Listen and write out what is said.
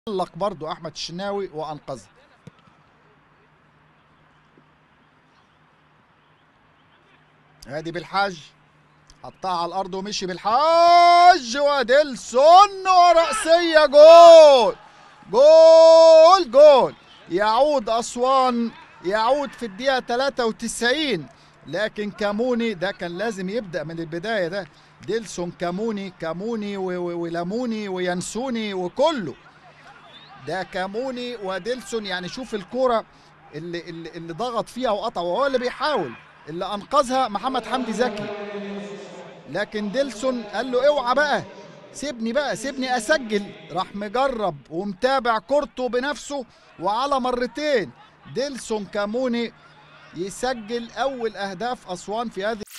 علق برضو احمد الشناوي وانقذها ادي بالحاج حطها على الارض ومشي بالحاج وديلسون ورأسية جول جول جول يعود اسوان يعود في الدقيقة 93 لكن كاموني ده كان لازم يبدأ من البداية ده ديلسون كاموني كاموني و- و- ولاموني وينسوني وكله ده كاموني وديلسون يعني شوف الكرة اللي اللي, اللي ضغط فيها وقطع وهو اللي بيحاول اللي انقذها محمد حمدي زكي لكن ديلسون قال له اوعى بقى سيبني بقى سيبني اسجل راح مجرب ومتابع كورته بنفسه وعلى مرتين ديلسون كاموني يسجل اول اهداف اسوان في هذه